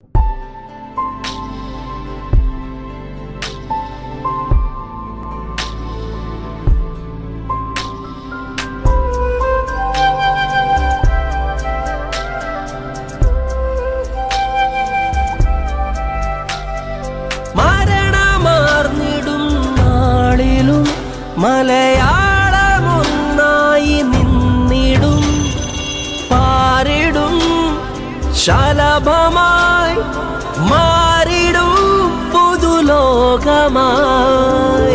മരണമാർന്നിടും നാളിലും മലയാളമൊന്നായി നിന്നിടും പാരിടും ശലഭമായി മാറിടും പുതുലോകമായി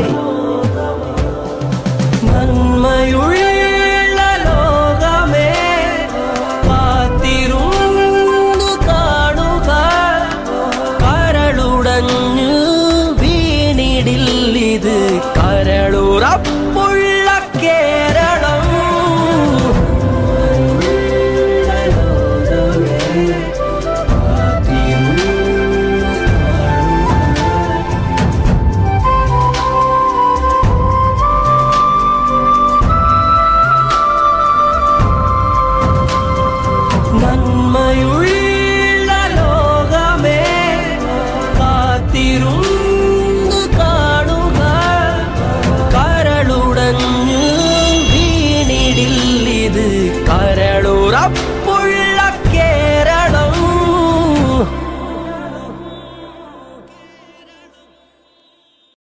നന്മയുള്ള ലോകമേ കാത്തിരുന്നു കാണുക കരളുടഞ്ഞു വീണിടില്ലിത് കരളുറപ്പുള്ള കേരളം നന്മയുള്ള ലോകമേ കാത്തിരുന്നു കാണുക കരളുടഞ്ഞു വീണിടില്ലിത് കരളുറപ്പ്